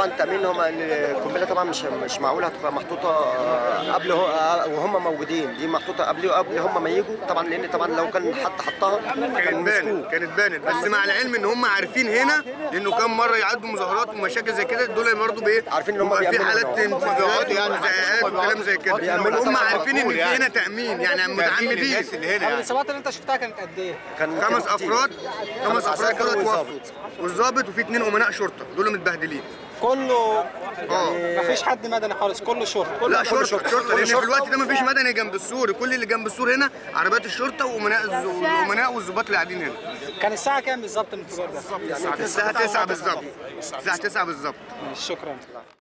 طبعا التامين هم القنبله طبعا مش مش معقوله هتبقى محطوطه آه، قبل هو آه، وهم موجودين دي محطوطه قبل قبل هم ما يجوا طبعا لان طبعا لو كان حد حطها كانت كان بانت مسكوه كانت بانت بس مع العلم ان هم عارفين هنا لانه كام مره يعدوا مظاهرات ومشاكل زي كده دول برضه بايه عارفين إن هم بيبقى في بيأمنوا حالات هنا. انفجارات يعني زعقات وكلام زي كده بيأمنوا هم طبعاً عارفين ان في يعني. هنا تامين يعني متعمدين الناس اللي هنا طب يعني الاصابات اللي انت شفتها كانت قد ايه؟ كان خمس كان كتير. افراد خمس افراد عساكر كده وظابط. توفوا والظابط وفي اثنين امناء شرطه دول متبهدلين كله اه مفيش حد مدني خالص كله شرطه كله لا شرطه شرطه لان في الوقت ده مفيش مدني جنب السور كل اللي جنب السور هنا عربيات الشرطه وامناء الز- والامناء والظباط اللي قاعدين هنا كان الساعه كام بالظبط الانفجار ده؟ الساعه 9 بالظبط الساعه 9 بالظبط شكرا